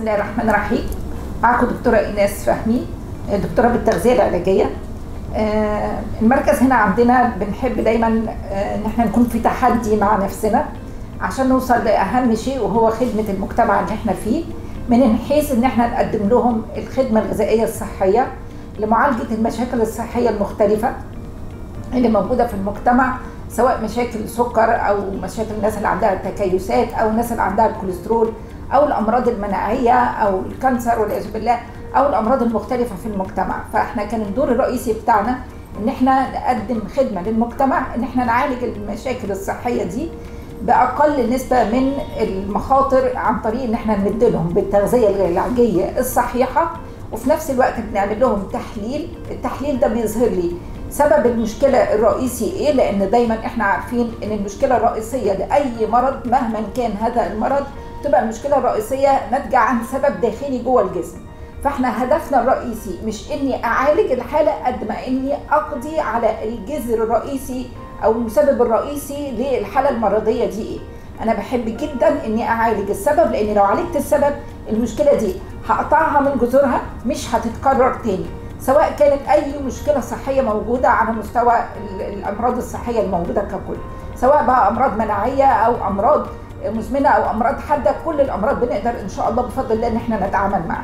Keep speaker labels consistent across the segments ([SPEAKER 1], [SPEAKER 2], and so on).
[SPEAKER 1] الله الرحمن الرحيم معكم دكتورة إيناس فهمي دكتورة بالتغذية العلاجية آه، المركز هنا عندنا بنحب دايما آه، ان احنا نكون في تحدي مع نفسنا عشان نوصل لاهم شيء وهو خدمة المجتمع اللي احنا فيه من حيث ان احنا نقدم لهم الخدمة الغذائية الصحية لمعالجة المشاكل الصحية المختلفة اللي موجودة في المجتمع سواء مشاكل سكر او مشاكل الناس اللي عندها تكيسات او الناس اللي عندها الكوليسترول او الامراض المناعيه او الكانسر والعياذ بالله او الامراض المختلفه في المجتمع فاحنا كان الدور الرئيسي بتاعنا ان احنا نقدم خدمه للمجتمع ان احنا نعالج المشاكل الصحيه دي باقل نسبه من المخاطر عن طريق ان احنا نمد لهم بالتغذيه العلاجيه الصحيحه وفي نفس الوقت بنعمل لهم تحليل التحليل ده بيظهر لي سبب المشكلة الرئيسي ايه لان دايما احنا عارفين ان المشكلة الرئيسية لأي مرض مهما كان هذا المرض تبقى المشكلة الرئيسية ناتجة عن سبب داخلي جوه الجسم فاحنا هدفنا الرئيسي مش اني اعالج الحالة قد ما اني اقضي على الجذر الرئيسي او المسبب الرئيسي للحالة المرضية دي ايه انا بحب جدا اني اعالج السبب لان لو عالجت السبب المشكلة دي هقطعها من جذورها مش هتتكرر تاني سواء كانت اي مشكله صحيه موجوده على مستوى الامراض الصحيه الموجوده ككل سواء بقى امراض مناعيه او امراض مزمنه او امراض حاده كل الامراض بنقدر ان شاء الله بفضل الله ان احنا نتعامل معها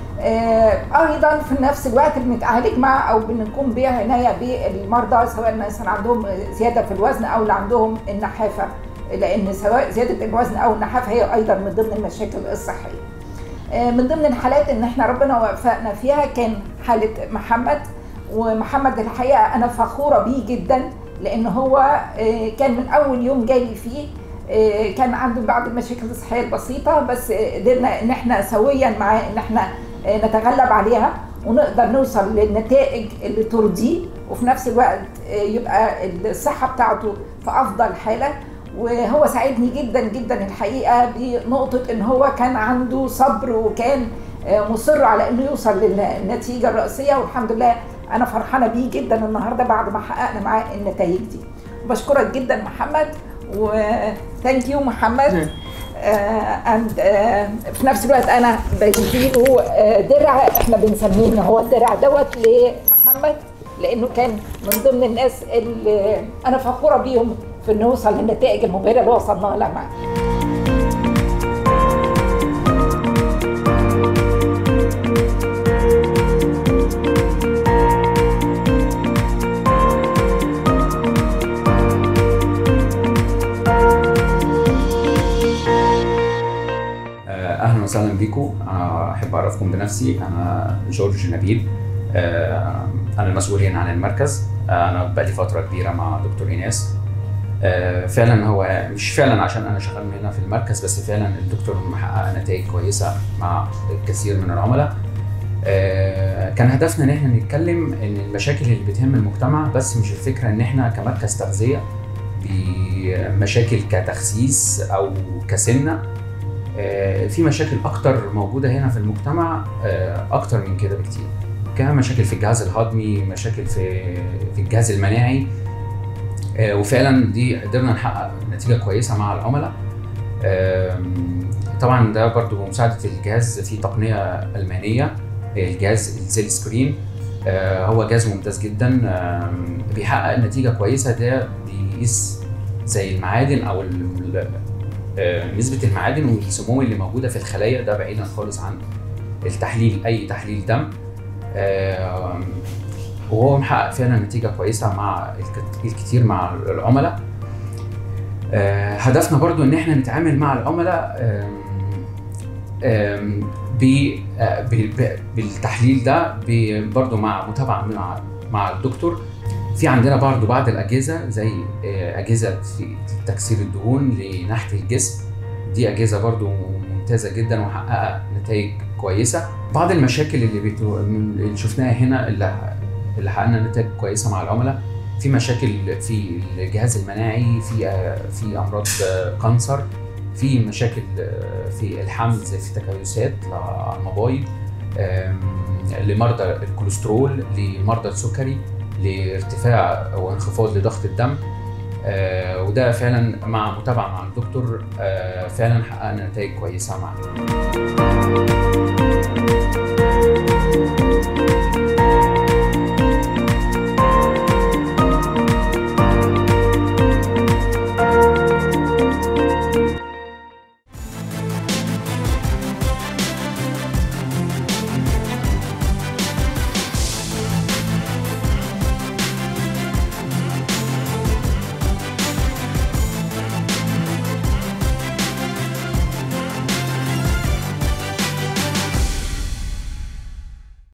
[SPEAKER 1] آه ايضا في نفس الوقت بنتعالج مع او بنقوم بعنايه بالمرضى سواء الناس اللي عندهم زياده في الوزن او اللي عندهم النحافه لان سواء زياده الوزن او النحافه هي ايضا من ضمن المشاكل الصحيه من ضمن الحالات ان احنا ربنا وفقنا فيها كان حاله محمد ومحمد الحقيقه انا فخوره بيه جدا لان هو كان من اول يوم جالي فيه كان عنده بعض المشاكل الصحيه البسيطه بس قدرنا ان احنا سويا معاه ان احنا نتغلب عليها ونقدر نوصل للنتائج اللي ترضيه وفي نفس الوقت يبقى الصحه بتاعته في افضل حاله وهو ساعدني جدا جدا الحقيقه بنقطه ان هو كان عنده صبر وكان مصر على انه يوصل للنتيجه الرئيسيه والحمد لله انا فرحانه بيه جدا النهارده بعد ما حققنا معاه النتائج دي بشكرك جدا محمد وثانك يو محمد اند uh, uh, في نفس الوقت انا بديله uh, درع احنا بنسميه ان هو الدرع دوت لمحمد لانه كان من ضمن الناس اللي انا فخوره بيهم في انه نوصل للنتائج المبهره اللي وصلنا لها معاه.
[SPEAKER 2] اهلا وسهلا بيكم انا احب اعرفكم بنفسي انا جورج نبيل انا المسؤول هنا عن المركز انا بقالي فتره كبيره مع دكتور ايناس فعلا هو مش فعلا عشان انا شغال هنا في المركز بس فعلا الدكتور محقق نتائج كويسه مع الكثير من العملاء كان هدفنا ان احنا نتكلم ان المشاكل اللي بتهم المجتمع بس مش الفكره ان احنا كمركز تغذيه بمشاكل كتخسيس او كسمنه في مشاكل اكتر موجوده هنا في المجتمع اكتر من كده بكتير كمشاكل في الجهاز الهضمي مشاكل في في الجهاز المناعي وفعلا دي قدرنا نحقق نتيجه كويسه مع العملاء طبعا ده برضو بمساعده الجهاز في تقنيه المانيه الجهاز الزيل سكرين هو جهاز ممتاز جدا بيحقق نتيجه كويسه ده بيقيس زي المعادن او نسبه المعادن والسموم اللي موجوده في الخلايا ده بعيدا خالص عن التحليل اي تحليل دم وهو محقق فعلا نتيجه كويسه مع الكثير مع العملاء هدفنا برضو ان احنا نتعامل مع العملاء بالتحليل ده برضو مع متابعه مع مع الدكتور في عندنا برضو بعض الاجهزه زي اجهزه في تكسير الدهون لنحت الجسم دي اجهزه برضو ممتازه جدا ومحققه نتائج كويسه بعض المشاكل اللي, بيتو... اللي شفناها هنا اللي اللي حققنا نتائج كويسه مع العملاء في مشاكل في الجهاز المناعي في في امراض كانسر في مشاكل في الحمل زي في تكيسات على المبايض لمرضى الكوليسترول لمرضى السكري لارتفاع وانخفاض لضغط الدم آه، وده فعلا مع متابعه مع الدكتور آه، فعلا حققنا نتائج كويسه معاه